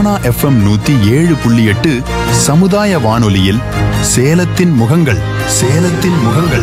Sona FM நூத்தி ஏழு புள்ளி எட்டு சமுதாய வானொலியில் சேலத்தின் முகங்கள் சேலத்தின் முகங்கள்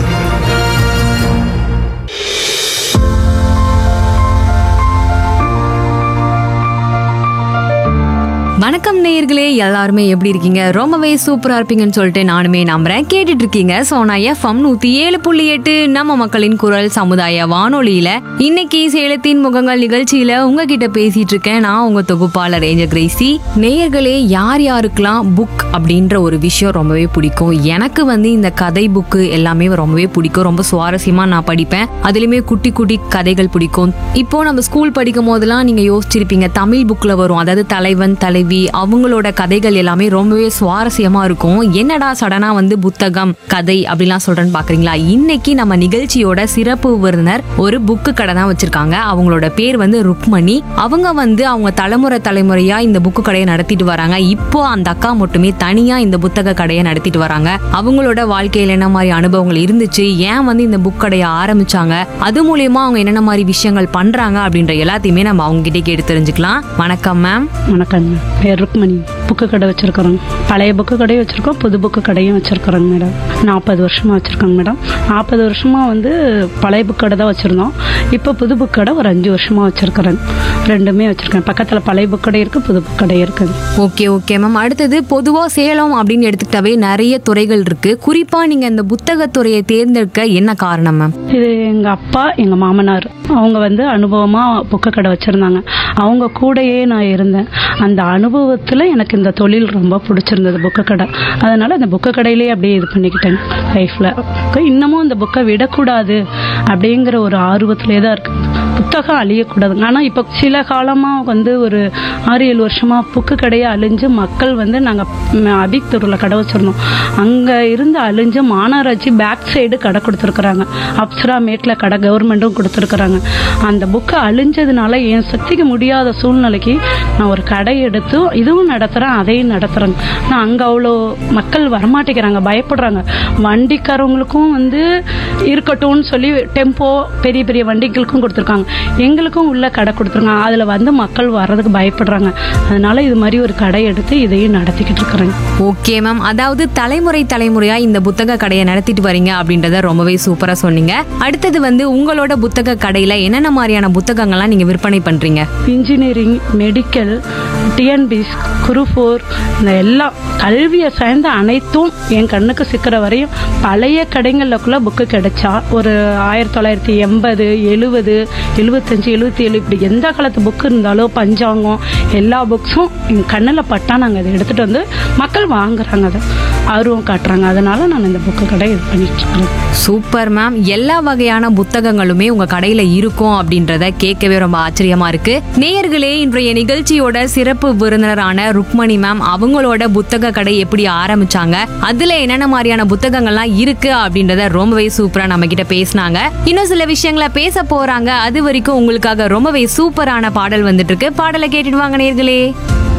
வணக்கம் நேயர்களே எல்லாருமே எப்படி இருக்கீங்க ரொம்பவே சூப்பரா இருப்பீங்கன்னு சொல்லிட்டு நானுமே நம்புறேன் கேட்டுட்டு இருக்கீங்க சோனா எஃப்எம் நூத்தி ஏழு புள்ளி எட்டு நம்ம மக்களின் குரல் சமுதாய வானொலியில இன்னைக்கு சேலத்தின் முகங்கள் நிகழ்ச்சியில உங்ககிட்ட பேசிட்டு இருக்கேன் நான் உங்க தொகுப்பாளர் ஏஞ்ச கிரேசி நேயர்களே யார் யாருக்கெல்லாம் புக் அப்படின்ற ஒரு விஷயம் ரொம்பவே பிடிக்கும் எனக்கு வந்து இந்த கதை புக்கு எல்லாமே ரொம்பவே பிடிக்கும் ரொம்ப சுவாரஸ்யமா நான் படிப்பேன் அதுலயுமே குட்டி குட்டி கதைகள் பிடிக்கும் இப்போ நம்ம ஸ்கூல் படிக்கும் போதெல்லாம் நீங்க யோசிச்சிருப்பீங்க தமிழ் புக்ல வரும் அதாவது தலைவன் தலைவி அவங்களோட கதைகள் எல்லாமே ரொம்பவே சுவாரஸ்யமா இருக்கும் என்னடா சடனா வந்து புத்தகம் கதை அப்படிலாம் சொல்றேன்னு பாக்குறீங்களா இன்னைக்கு நம்ம நிகழ்ச்சியோட சிறப்பு விருந்தினர் ஒரு புக்கு கடை தான் வச்சிருக்காங்க அவங்களோட பேர் வந்து ருக்மணி அவங்க வந்து அவங்க தலைமுறை தலைமுறையா இந்த புக்கு கடையை நடத்திட்டு வராங்க இப்போ அந்த அக்கா மட்டுமே தனியா இந்த புத்தக கடையை நடத்திட்டு வராங்க அவங்களோட வாழ்க்கையில என்ன மாதிரி அனுபவங்கள் இருந்துச்சு ஏன் வந்து இந்த புக் கடையை ஆரம்பிச்சாங்க அது மூலியமா அவங்க என்னென்ன மாதிரி விஷயங்கள் பண்றாங்க அப்படின்ற எல்லாத்தையுமே நம்ம அவங்க கிட்டே கேட்டு தெரிஞ்சுக்கலாம் வணக்கம் மேம் வணக்கங்க பேர் ருக்மணி புக்கு கடை வச்சுருக்குறோங்க பழைய புக்கு கடையும் வச்சுருக்கோம் புது புக்கு கடையும் வச்சுருக்குறோங்க மேடம் நாற்பது வருஷமாக வச்சுருக்கோங்க மேடம் நாற்பது வருஷமாக வந்து பழைய புக் கடை தான் வச்சுருந்தோம் இப்போ புது புக் கடை ஒரு அஞ்சு வருஷமாக வச்சுருக்குறேங்க ரெண்டுமே வச்சுருக்கேன் பக்கத்தில் பழைய புக் கடை இருக்குது புது புக் கடை இருக்குங்க ஓகே ஓகே மேம் அடுத்தது பொதுவா சேலம் அப்படின்னு எடுத்துக்கிட்டாவே நிறைய துறைகள் இருக்கு குறிப்பா நீங்க இந்த புத்தகத்துறையை தேர்ந்தெடுக்க என்ன காரணம் மேம் இது எங்கள் அப்பா எங்கள் மாமனார் அவங்க வந்து அனுபவமாக புக்கு கடை வச்சுருந்தாங்க அவங்க கூடயே நான் இருந்தேன் அந்த அனுபவத்தில் எனக்கு இந்த தொழில் ரொம்ப பிடிச்சிருந்தது புக்கு கடை அதனால் அந்த புக்கு கடையிலே அப்படியே இது பண்ணிக்கிட்டேன் லைஃப்பில் இன்னமும் அந்த புக்கை விடக்கூடாது அப்படிங்கிற ஒரு ஆர்வத்திலே தான் இருக்கு புத்தகம் அழியக்கூடாதுங்க ஆனால் இப்போ சில காலமாக வந்து ஒரு ஆறு ஏழு வருஷமாக புக்கு கடையை அழிஞ்சு மக்கள் வந்து நாங்கள் அபிக்தூரில் கடை வச்சுருந்தோம் அங்கே இருந்து அழிஞ்சு மாநகராட்சி பேக் சைடு கடை கொடுத்துருக்குறாங்க அப்சரா மேட்டில் கடை கவர்மெண்ட்டும் கொடுத்துருக்குறாங்க அந்த புக்கை அழிஞ்சதுனால என் சக்திக்கு முடியாத சூழ்நிலைக்கு நான் ஒரு கடை எடுத்து இதுவும் நடத்துகிறேன் அதையும் நடத்துகிறேங்க நான் அங்கே அவ்வளோ மக்கள் வரமாட்டேங்கிறாங்க பயப்படுறாங்க வண்டிக்காரவங்களுக்கும் வந்து இருக்கட்டும்னு சொல்லி டெம்போ பெரிய பெரிய வண்டிகளுக்கும் கொடுத்துருக்காங்க எங்களுக்கும் உள்ள கடை கொடுத்துருக்காங்க அதில் வந்து மக்கள் வர்றதுக்கு பயப்படுறாங்க அதனால இது மாதிரி ஒரு கடை எடுத்து இதையும் நடத்திக்கிட்டு இருக்கிறேங்க ஓகே மேம் அதாவது தலைமுறை தலைமுறையா இந்த புத்தக கடையை நடத்திட்டு வரீங்க அப்படின்றத ரொம்பவே சூப்பரா சொன்னீங்க அடுத்தது வந்து உங்களோட புத்தக கடையில என்னென்ன மாதிரியான புத்தகங்கள்லாம் நீங்க விற்பனை பண்றீங்க இன்ஜினியரிங் மெடிக்கல் டிஎன்பிஸ் குரூஃபோர் இந்த எல்லா கல்வியை சார்ந்த அனைத்தும் என் கண்ணுக்கு சிக்கிற வரையும் பழைய கடைங்களுக்குள்ள புக்கு கிடைச்சா ஒரு ஆயிரத்தி தொள்ளாயிரத்தி எண்பது எழுபது எழுபத்தஞ்சு எழுபத்தி ஏழு இப்படி எந்த காலத்து புக்கு இருந்தாலும் பஞ்சாங்கம் எல்லா புக்ஸும் என் கண்ணில் பட்டா நாங்கள் அதை எடுத்துகிட்டு வந்து மக்கள் வாங்குறாங்க அதை ஆர்வம் காட்டுறாங்க அதனால நான் இந்த புக்கு கடை இது பண்ணிட்டு இருக்கிறேன் சூப்பர் மேம் எல்லா வகையான புத்தகங்களுமே உங்க கடையில இருக்கும் அப்படின்றத கேட்கவே ரொம்ப ஆச்சரியமா இருக்கு நேயர்களே இன்றைய நிகழ்ச்சியோட சிறப்பு விருந்தினரான ருக்மணி மேம் அவங்களோட புத்தக கடை எப்படி ஆரம்பிச்சாங்க அதுல என்னென்ன மாதிரியான புத்தகங்கள்லாம் இருக்கு அப்படின்றத ரொம்பவே சூப்பரா நம்ம கிட்ட பேசினாங்க இன்னும் சில விஷயங்களை பேச போறாங்க அது வரைக்கும் உங்களுக்காக ரொம்பவே சூப்பரான பாடல் வந்துட்டு இருக்கு பாடலை கேட்டுட்டு வாங்க நேயர்களே